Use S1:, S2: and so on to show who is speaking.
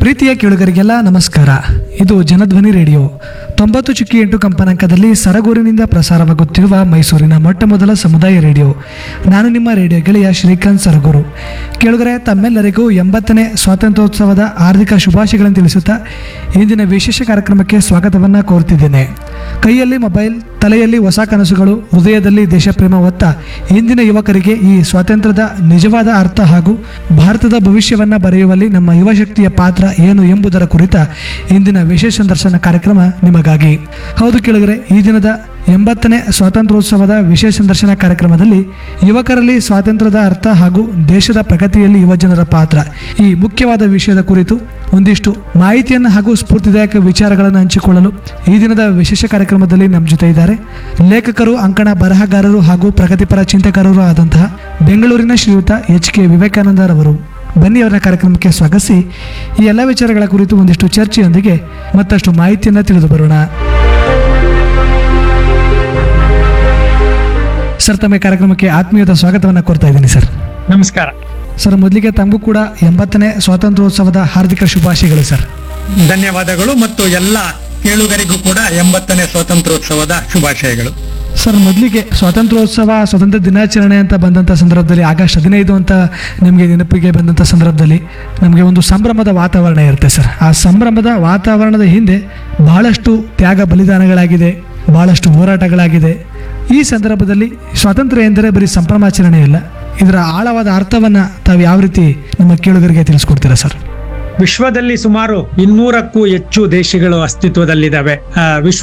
S1: ಪ್ರೀತಿಯ ಕೇಳುಗರಿಗೆಲ್ಲ ನಮಸ್ಕಾರ ಇದು ಜನಧ್ವನಿ ರೇಡಿಯೋ ತೊಂಬತ್ತು ಚುಕ್ಕಿ ಎಂಟು ಕಂಪನಾಂಕದಲ್ಲಿ ಸರಗೂರಿನಿಂದ ಪ್ರಸಾರವಾಗುತ್ತಿರುವ ಮೈಸೂರಿನ ಮೊಟ್ಟ ಮೊದಲ ಸಮುದಾಯ ರೇಡಿಯೋ ನಾನು ನಿಮ್ಮ ರೇಡಿಯೋ ಗೆಳೆಯ ಶ್ರೀಕಾಂತ್ ಸರಗೂರು ಕೇಳುಗರೆ ತಮ್ಮೆಲ್ಲರಿಗೂ ಎಂಬತ್ತನೇ ಸ್ವಾತಂತ್ರ್ಯೋತ್ಸವದ ಹಾರ್ದಿಕ ಶುಭಾಶಯಗಳನ್ನು ತಿಳಿಸುತ್ತಾ ಇಂದಿನ ವಿಶೇಷ ಕಾರ್ಯಕ್ರಮಕ್ಕೆ ಸ್ವಾಗತವನ್ನು ಕೋರುತ್ತಿದ್ದೇನೆ ಕೈಯಲ್ಲಿ ಮೊಬೈಲ್ ತಲೆಯಲ್ಲಿ ಹೊಸ ಕನಸುಗಳು ಹೃದಯದಲ್ಲಿ ದೇಶಪ್ರೇಮ ಹೊತ್ತ ಇಂದಿನ ಯುವಕರಿಗೆ ಈ ಸ್ವಾತಂತ್ರ್ಯದ ನಿಜವಾದ ಅರ್ಥ ಹಾಗೂ ಭಾರತದ ಭವಿಷ್ಯವನ್ನ ಬರೆಯುವಲ್ಲಿ ನಮ್ಮ ಯುವಶಕ್ತಿಯ ಪಾತ್ರ ಏನು ಎಂಬುದರ ಕುರಿತ ಇಂದಿನ ವಿಶೇಷ ಸಂದರ್ಶನ ಕಾರ್ಯಕ್ರಮ ನಿಮಗಾಗಿ ಹೌದು ಕೇಳಿದರೆ ಈ ದಿನದ ಎಂಬತ್ತನೇ ಸ್ವಾತಂತ್ರ್ಯೋತ್ಸವದ ವಿಶೇಷ ಸಂದರ್ಶನ ಕಾರ್ಯಕ್ರಮದಲ್ಲಿ ಯುವಕರಲ್ಲಿ ಸ್ವಾತಂತ್ರ್ಯದ ಅರ್ಥ ಹಾಗೂ ದೇಶದ ಪ್ರಗತಿಯಲ್ಲಿ ಯುವಜನರ ಪಾತ್ರ ಈ ಮುಖ್ಯವಾದ ವಿಷಯದ ಕುರಿತು ಒಂದಿಷ್ಟು ಮಾಹಿತಿಯನ್ನು ಹಾಗೂ ಸ್ಫೂರ್ತಿದಾಯಕ ವಿಚಾರಗಳನ್ನು ಹಂಚಿಕೊಳ್ಳಲು ಈ ದಿನದ ವಿಶೇಷ ಕಾರ್ಯಕ್ರಮದಲ್ಲಿ ನಮ್ಮ ಜೊತೆ ಇದ್ದಾರೆ ಲೇಖಕರು ಅಂಕಣ ಬರಹಗಾರರು ಹಾಗೂ ಪ್ರಗತಿಪರ ಚಿಂತಕರು ಆದಂತಹ ಬೆಂಗಳೂರಿನ ಶ್ರೀಯುತ ಎಚ್ ಕೆ ವಿವೇಕಾನಂದರವರು ಬನ್ನಿ ಅವರ ಕಾರ್ಯಕ್ರಮಕ್ಕೆ ಸ್ವಾಗತಿಸಿ ಈ ಎಲ್ಲ ವಿಚಾರಗಳ ಕುರಿತು ಒಂದಿಷ್ಟು ಚರ್ಚೆಯೊಂದಿಗೆ ಮತ್ತಷ್ಟು ಮಾಹಿತಿಯನ್ನು ತಿಳಿದು ಬರೋಣ ಸರ್ ತಮ್ಮ ಈ ಕಾರ್ಯಕ್ರಮಕ್ಕೆ ಆತ್ಮೀಯದ ಸ್ವಾಗತವನ್ನು ಕೋರ್ತಾ ಇದ್ದೀನಿ ಸರ್
S2: ನಮಸ್ಕಾರ
S1: ಸರ್ ಮೊದಲಿಗೆ ತಮಗೂ ಕೂಡ ಎಂಬತ್ತನೇ ಸ್ವಾತಂತ್ರ್ಯೋತ್ಸವದ ಹಾರ್ದಿಕ ಶುಭಾಶಯಗಳು ಸರ್
S2: ಧನ್ಯವಾದಗಳು ಮತ್ತು ಎಲ್ಲ ಕೇಳುಗರಿಗೂ ಕೂಡ ಎಂಬತ್ತನೇ ಸ್ವಾತಂತ್ರ್ಯೋತ್ಸವದ ಶುಭಾಶಯಗಳು
S1: ಸರ್ ಮೊದಲಿಗೆ ಸ್ವಾತಂತ್ರ್ಯೋತ್ಸವ ಸ್ವಾತಂತ್ರ್ಯ ದಿನಾಚರಣೆ ಅಂತ ಬಂದಂಥ ಸಂದರ್ಭದಲ್ಲಿ ಆಗಸ್ಟ್ ಹದಿನೈದು ಅಂತ ನಿಮಗೆ ನೆನಪಿಗೆ ಬಂದಂಥ ಸಂದರ್ಭದಲ್ಲಿ ನಮಗೆ ಒಂದು ಸಂಭ್ರಮದ ವಾತಾವರಣ ಇರುತ್ತೆ ಸರ್ ಆ ಸಂಭ್ರಮದ ವಾತಾವರಣದ ಹಿಂದೆ ಬಹಳಷ್ಟು ತ್ಯಾಗ ಬಲಿದಾನಗಳಾಗಿದೆ ಬಹಳಷ್ಟು ಹೋರಾಟಗಳಾಗಿದೆ ಈ ಸಂದರ್ಭದಲ್ಲಿ ಸ್ವಾತಂತ್ರ್ಯ ಎಂದರೆ ಬರೀ ಸಂಭ್ರಮಾಚರಣೆ ಇಲ್ಲ ಇದರ ಆಳವಾದ ಅರ್ಥವನ್ನು ತಾವು ಯಾವ ರೀತಿ ನಮ್ಮ ಕೇಳುಗರಿಗೆ ತಿಳಿಸ್ಕೊಡ್ತೀರಾ ಸರ್
S2: ವಿಶ್ವದಲ್ಲಿ ಸುಮಾರು ಇನ್ನೂರಕ್ಕೂ ಹೆಚ್ಚು ದೇಶಗಳು ಅಸ್ತಿತ್ವದಲ್ಲಿದ್ದಾವೆ ಆ, ವಿಶ್ವ